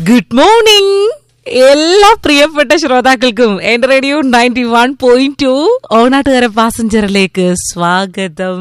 good morning എല്ലാ പ്രിയപ്പെട്ട ശ്രോതാക്കൾക്കും എന്റെ radio ninety one point two Onattukara പാസഞ്ചറിലേക്ക് സ്വാഗതം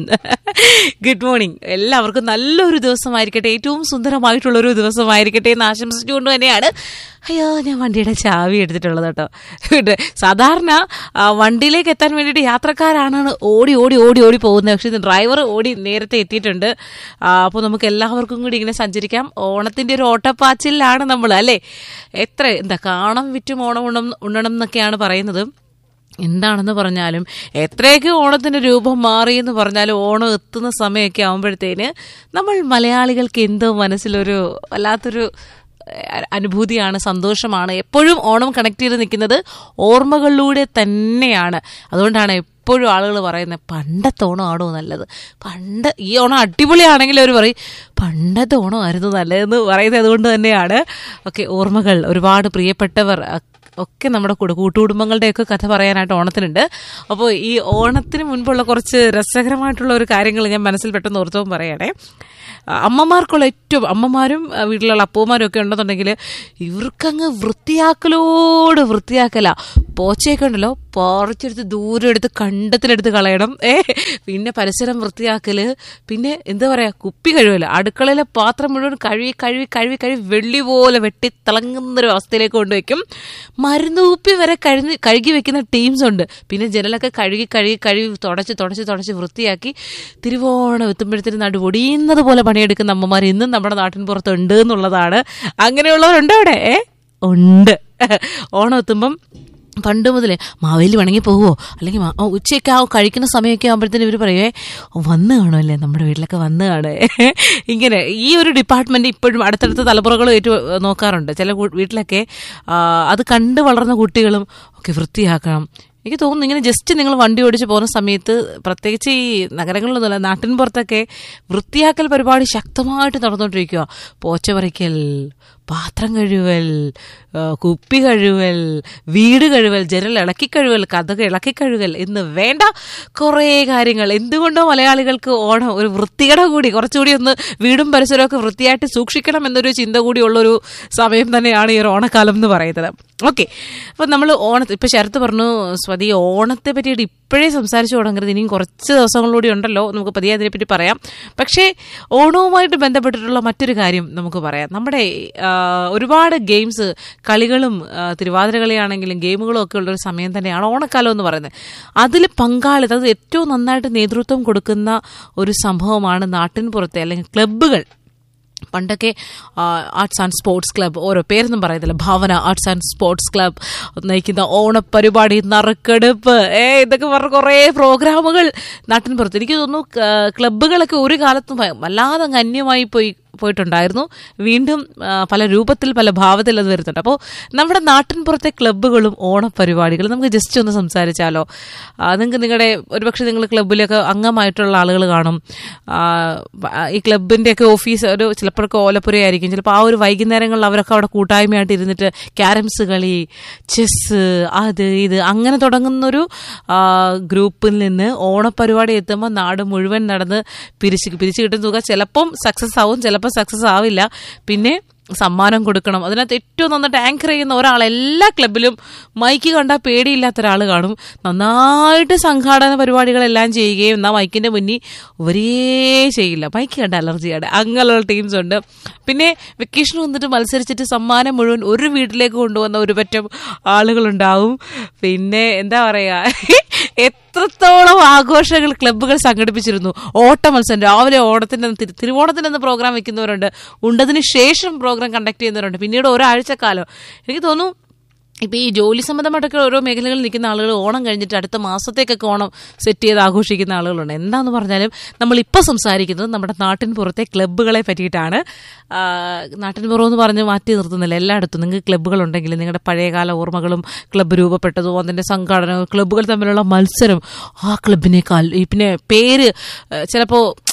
ഗുഡ് മോർണിംഗ് എല്ലാവർക്കും നല്ലൊരു ദിവസമായിരിക്കട്ടെ ഏറ്റവും സുന്ദരമായിട്ടുള്ള ഒരു ദിവസമായിരിക്കട്ടെ എന്ന് ആശംസിച്ചുകൊണ്ട് തന്നെയാണ് അയ്യോ ഞാൻ വണ്ടിയുടെ ചാവി എടുത്തിട്ടുള്ളത് കേട്ടോ ഇവിടെ സാധാരണ ആ, വണ്ടിയിലേക്ക് എത്താൻ വേണ്ടിയിട്ട് യാത്രക്കാരാണ് ഓടി ഓടി ഓടി ഓടി പോകുന്നത് പക്ഷേ ഇത് ഡ്രൈവർ ഓടി നേരത്തെ എത്തിയിട്ടുണ്ട് അപ്പോൾ നമുക്ക് എല്ലാവർക്കും കൂടി ഇങ്ങനെ സഞ്ചരിക്കാം ഓണത്തിന്റെ ഒരു ഓട്ടപ്പാച്ചിലാണ് നമ്മൾ അല്ലേ എത്ര എന്താ കാണം വിറ്റും ഓണം ഉണ്ണം ഉണ്ണണം എന്നൊക്കെയാണ് പറയുന്നത് എന്താണെന്ന് പറഞ്ഞാലും എത്രയൊക്കെ ഓണത്തിന്റെ രൂപം മാറി എന്ന് പറഞ്ഞാലും ഓണം എത്തുന്ന സമയമൊക്കെ ആകുമ്പോഴത്തേന് നമ്മൾ മലയാളികൾക്ക് എന്തോ മനസ്സിലൊരു വല്ലാത്തൊരു ഏഹ്, അനുഭൂതിയാണ് സന്തോഷമാണ് എപ്പോഴും ഓണം കണക്ട് ചെയ്ത് നിൽക്കുന്നത് ഓർമ്മകളിലൂടെ തന്നെയാണ് അതുകൊണ്ടാണ് എപ്പോഴും ആളുകൾ പറയുന്നത് പണ്ടത്തെ ഓണം ആണോ നല്ലത് പണ്ട് ഈ ഓണം അടിപൊളിയാണെങ്കിൽ അവർ പറയും പണ്ടത്തെ ഓണമായിരുന്നു നല്ലതെന്ന് പറയുന്നത് അതുകൊണ്ട് തന്നെയാണ് ഓക്കെ ഓർമ്മകൾ ഒരുപാട് പ്രിയപ്പെട്ടവർ അഹ് ഒക്കെ നമ്മുടെ കൂടെ കൂട്ടുകുടുംബങ്ങളുടെയൊക്കെ കഥ പറയാനായിട്ട് ഓണത്തിനുണ്ട് അപ്പോൾ ഈ ഓണത്തിന് മുൻപുള്ള കുറച്ച് രസകരമായിട്ടുള്ള ഒരു കാര്യങ്ങൾ ഞാൻ മനസ്സിൽ പെട്ടെന്ന് ഓർത്തവും പറയണേ ആ, അമ്മമാർക്കുള്ള ഏറ്റവും അമ്മമാരും ആ, വീട്ടിലുള്ള അപ്പൂമാരും ഒക്കെ ഉണ്ടെന്നുണ്ടെങ്കിൽ ഇവർക്കങ്ങ് വൃത്തിയാക്കലോട് വൃത്തിയാക്കല പോച്ചയൊക്കെ ഉണ്ടല്ലോ പറിച്ചെടുത്ത് ദൂരം എടുത്ത് കണ്ടത്തിലെടുത്ത് കളയണം ഏ പിന്നെ പരിസരം വൃത്തിയാക്കല് പിന്നെ എന്താ പറയാ കുപ്പി കഴിവല്ല അടുക്കളയിലെ പാത്രം മുഴുവൻ കഴുകി കഴുകി കഴുകി കഴുകി വെള്ളി പോലെ വെട്ടി തിളങ്ങുന്നൊരു അവസ്ഥയിലേക്ക് കൊണ്ടുവയ്ക്കും മരുന്ന് കുപ്പി വരെ കഴുകി കഴുകി വെക്കുന്ന ടീംസ് ഉണ്ട് പിന്നെ ജനലൊക്കെ കഴുകി കഴുകി കഴുകി തുടച്ച് തുടച്ച് തുടച്ച് വൃത്തിയാക്കി തിരുവോണം എത്തുമ്പോഴത്തേന് നടു ഒടിയുന്നത് പോലെ പണിയെടുക്കുന്ന അമ്മമാർ ഇന്നും നമ്മുടെ നാട്ടിൻ പുറത്തുണ്ട് എന്നുള്ളതാണ് അങ്ങനെയുള്ളവരുണ്ട് അവിടെ ഏ ഉണ്ട് ഓണം എത്തുമ്പം പണ്ട് മുതലേ മാവേലി വണങ്ങി പോവോ അല്ലെങ്കിൽ മാ- ഓ, ഉച്ചയൊക്കെ ആ കഴിക്കുന്ന സമയമൊക്കെ ആകുമ്പോഴത്തേനും ഇവർ പറയുവേ "ഓ, വന്ന് കാണുമല്ലേ നമ്മുടെ വീട്ടിലൊക്കെ വന്ന് കാണേ ഇങ്ങനെ ഈ ഒരു ഡിപ്പാർട്ട്മെന്റ് ഇപ്പോഴും അടുത്തടുത്ത തലമുറകളും ഏറ്റു നോക്കാറുണ്ട് ചില കൂ- വീട്ടിലൊക്കെ ആ, അത് കണ്ട് വളർന്ന കുട്ടികളും ഒക്കെ വൃത്തിയാക്കണം എനിക്ക് തോന്നുന്നു ഇങ്ങനെ ജസ്റ്റ് നിങ്ങൾ വണ്ടി ഓടിച്ച് പോകുന്ന സമയത്ത് പ്രത്യേകിച്ച് ഈ നഗരങ്ങളിലൊന്നുമല്ല നാട്ടിൻ പുറത്തൊക്കെ വൃത്തിയാക്കൽ പരിപാടി ശക്തമായിട്ട് നടന്നുകൊണ്ടിരിക്കുക പോച്ച പറിക്കൽ പാത്രം കഴുകൽ ആ, കുപ്പി കഴുകൽ വീട് കഴുകൽ ജനൽ ഇളക്കി കഴുകൽ കഥക ഇളക്കി കഴുകൽ എന്ന് വേണ്ട കുറേ കാര്യങ്ങൾ എന്തുകൊണ്ടോ മലയാളികൾക്ക് ഓണം ഒരു വൃത്തികട കൂടി കുറച്ചുകൂടി ഒന്ന് വീടും പരിസരവും ഒക്കെ വൃത്തിയായിട്ട് സൂക്ഷിക്കണം എന്നൊരു ചിന്ത കൂടി ഉള്ളൊരു സമയം തന്നെയാണ് ഈ ഒരു ഓണക്കാലം എന്ന് പറയുന്നത് ഓക്കെ അപ്പം നമ്മൾ ഓണത്തെ ഇപ്പം ശരത്ത് പറഞ്ഞു സ്വതി ഓണത്തെ പറ്റിയിട്ട് ഇപ്പോഴേ സംസാരിച്ചു തുടങ്ങരുത് ഇനിയും കുറച്ച് ദിവസങ്ങളിലൂടെ ഉണ്ടല്ലോ നമുക്ക് പതിയെ അതിനെപ്പറ്റി പറയാം പക്ഷേ ഓണവുമായിട്ട് ബന്ധപ്പെട്ടിട്ടുള്ള മറ്റൊരു കാര്യം നമുക്ക് പറയാം നമ്മുടെ ആ, ഒരുപാട് ഗെയിംസ് കളികളും ആ, തിരുവാതിര കളിയാണെങ്കിലും ഗെയിമുകളും ഒക്കെ ഉള്ളൊരു സമയം തന്നെയാണ് ഓണക്കാലം എന്ന് പറയുന്നത് അതിൽ പങ്കാളിത്തം അത് ഏറ്റവും നന്നായിട്ട് നേതൃത്വം കൊടുക്കുന്ന ഒരു സംഭവമാണ് നാട്ടിൻ പുറത്തെ അല്ലെങ്കിൽ ക്ലബ്ബുകൾ പണ്ടൊക്കെ ആർട്സ് ആൻഡ് സ്പോർട്സ് ക്ലബ്ബ് ഓരോ പേരൊന്നും പറയത്തില്ല Bhavana arts and sports club നയിക്കുന്ന ഓണപ്പരിപാടി നറുക്കെടുപ്പ് ഏ ഇതൊക്കെ പറഞ്ഞ കുറേ പ്രോഗ്രാമുകൾ നാട്ടിൻ പുറത്ത് എനിക്ക് തോന്നുന്നു ക- ക്ലബ്ബുകളൊക്കെ ഒരു കാലത്തും ഭ- വല്ലാതെ അങ്ങ് അന്യമായി പോയി പോയിട്ടുണ്ടായിരുന്നു വീണ്ടും ആ, പല രൂപത്തിൽ പല ഭാവത്തിൽ അത് വരുന്നുണ്ട് അപ്പോൾ നമ്മുടെ നാട്ടിൻ പുറത്തെ ക്ലബ്ബുകളും ഓണപ്പരിപാടികളും നമുക്ക് ജസ്റ്റ് ഒന്ന് സംസാരിച്ചാലോ നിങ്ങൾക്ക് നിങ്ങളുടെ ഒരുപക്ഷെ നിങ്ങൾ ക്ലബ്ബിലൊക്കെ അംഗമായിട്ടുള്ള ആളുകൾ കാണും ആ, ആ, ഈ ക്ലബിൻ്റെയൊക്കെ ഓഫീസ് ഒരു ചിലപ്പോഴൊക്കെ ഓലപ്പുരയായിരിക്കും ചിലപ്പോൾ ആ ഒരു വൈകുന്നേരങ്ങളിൽ അവരൊക്കെ അവിടെ കൂട്ടായ്മയായിട്ട് ഇരുന്നിട്ട് ക്യാരംസ് കളി ചെസ്സ് അത് ഇത് അങ്ങനെ തുടങ്ങുന്നൊരു ആ, ഗ്രൂപ്പിൽ നിന്ന് ഓണപ്പരിപാടി എത്തുമ്പോൾ നാട് മുഴുവൻ നടന്ന് പിരിച്ച് പിരിച്ചു കിട്ടുന്ന തുക ചിലപ്പം സക്സസ് ആവും ചിലപ്പോൾ സക്സസ് ആവില്ല പിന്നെ സമ്മാനം കൊടുക്കണം അതിനകത്ത് ഏറ്റവും നന്നായിട്ട് ആങ്കർ ചെയ്യുന്ന ഒരാൾ എല്ലാ ക്ലബിലും മൈക്ക് കണ്ടാൽ പേടിയില്ലാത്ത ഒരാൾ കാണും നന്നായിട്ട് സംഘാടന പരിപാടികളെല്ലാം ചെയ്യുകയും എന്നാൽ മൈക്കിന്റെ മുന്നിൽ ഒരേ ചെയ്യില്ല മൈക്ക് കണ്ട അലർജിയാണ് അങ്ങനെയുള്ള ടീംസ് ഉണ്ട് പിന്നെ വെക്കേഷൻ വന്നിട്ട് മത്സരിച്ചിട്ട് സമ്മാനം മുഴുവൻ ഒരു വീട്ടിലേക്ക് കൊണ്ടുവന്ന ഒരു പറ്റം ആളുകളുണ്ടാവും പിന്നെ എന്താ പറയുക എത്രത്തോളം ആഘോഷങ്ങൾ ക്ലബ്ബുകൾ സംഘടിപ്പിച്ചിരുന്നു ഓട്ട മത്സരം രാവിലെ ഓണത്തിന്റെ അന്ന് തിരു- തിരുവോണത്തിന്റെ അന്ന് പ്രോഗ്രാം വെക്കുന്നവരുണ്ട് ഉണ്ടതിന് ശേഷം പ്രോഗ്രാം കണ്ടക്ട് ചെയ്യുന്നവരുണ്ട് പിന്നീട് ഒരാഴ്ചക്കാലം എനിക്ക് തോന്നുന്നു ഇപ്പം ഈ ജോലി സംബന്ധമായിട്ടൊക്കെ ഓരോ മേഖലകളിൽ നിൽക്കുന്ന ആളുകൾ ഓണം കഴിഞ്ഞിട്ട് അടുത്ത മാസത്തേക്കൊക്കെ ഓണം സെറ്റ് ചെയ്ത് ആഘോഷിക്കുന്ന ആളുകളുണ്ട് എന്താന്ന് പറഞ്ഞാലും നമ്മൾ ഇപ്പോൾ സംസാരിക്കുന്നത് നമ്മുടെ നാട്ടിൻ പുറത്തെ ക്ലബ്ബുകളെ പറ്റിയിട്ടാണ് ആ, നാട്ടിൻ പുറം എന്ന് പറഞ്ഞ് മാറ്റി നിർത്തുന്നില്ല എല്ലായിടത്തും നിങ്ങൾക്ക് ക്ലബ്ബുകൾ ഉണ്ടെങ്കിൽ നിങ്ങളുടെ പഴയകാല ഓർമ്മകളും ക്ലബ്ബ് രൂപപ്പെട്ടതും അതിൻ്റെ സംഘാടനവും ക്ലബ്ബുകൾ തമ്മിലുള്ള മത്സരം ആ ക്ലബിനേക്കാൾ ഈ പിന്നെ പേര് ചിലപ്പോൾ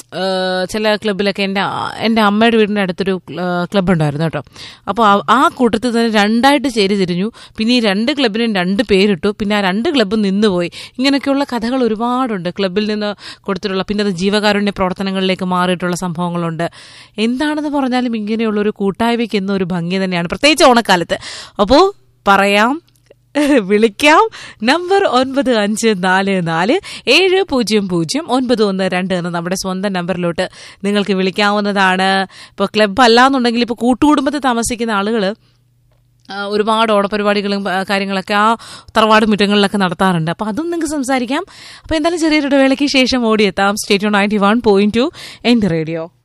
ഏഹ്, ചില ക്ലബിലൊക്കെ എൻ്റെ എൻ്റെ അമ്മയുടെ വീടിൻ്റെ അടുത്തൊരു ക്ലബ്ബ് ഉണ്ടായിരുന്നു കേട്ടോ അപ്പോൾ ആ- ആ കൂട്ടത്തിൽ തന്നെ രണ്ടായിട്ട് ചേരി തിരിഞ്ഞു പിന്നെ ഈ രണ്ട് ക്ലബിനും രണ്ട് പേരിട്ടു പിന്നെ ആ രണ്ട് ക്ലബ്ബും നിന്നുപോയി ഇങ്ങനെയൊക്കെയുള്ള കഥകൾ ഒരുപാടുണ്ട് ക്ലബിൽ നിന്ന് കൊടുത്തിട്ടുള്ള പിന്നെ അത് ജീവകാരുണ്യ പ്രവർത്തനങ്ങളിലേക്ക് മാറിയിട്ടുള്ള സംഭവങ്ങളുണ്ട് എന്താണെന്ന് പറഞ്ഞാലും ഇങ്ങനെയുള്ള ഒരു കൂട്ടായ്മയ്ക്ക് എന്നും ഒരു ഭംഗി തന്നെയാണ് പ്രത്യേകിച്ച് ഓണക്കാലത്ത് അപ്പോൾ പറയാം വിളിക്കാം നമ്പർ ഒൻപത് അഞ്ച് നാല് നാല് ഏഴ് പൂജ്യം പൂജ്യം ഒൻപത് ഒന്ന് രണ്ട് എന്ന നമ്മുടെ സ്വന്തം നമ്പറിലോട്ട് നിങ്ങൾക്ക് വിളിക്കാവുന്നതാണ് ഇപ്പോൾ ക്ലബ്ബ് അല്ലാന്നുണ്ടെങ്കിൽ ഇപ്പോൾ കൂട്ടുകുടുംബത്തിൽ താമസിക്കുന്ന ആളുകൾ ഒരുപാട് ഓണപരിപാടികളും ആ, കാര്യങ്ങളൊക്കെ ആ തറവാട് മുറ്റങ്ങളിലൊക്കെ നടത്താറുണ്ട് അപ്പോൾ അതും നിങ്ങൾക്ക് സംസാരിക്കാം അപ്പോൾ എന്തായാലും ചെറിയൊരു ഇടവേളയ്ക്ക് ശേഷം ഓടിയെത്താം state ninety one point two എൻ്റെ റേഡിയോ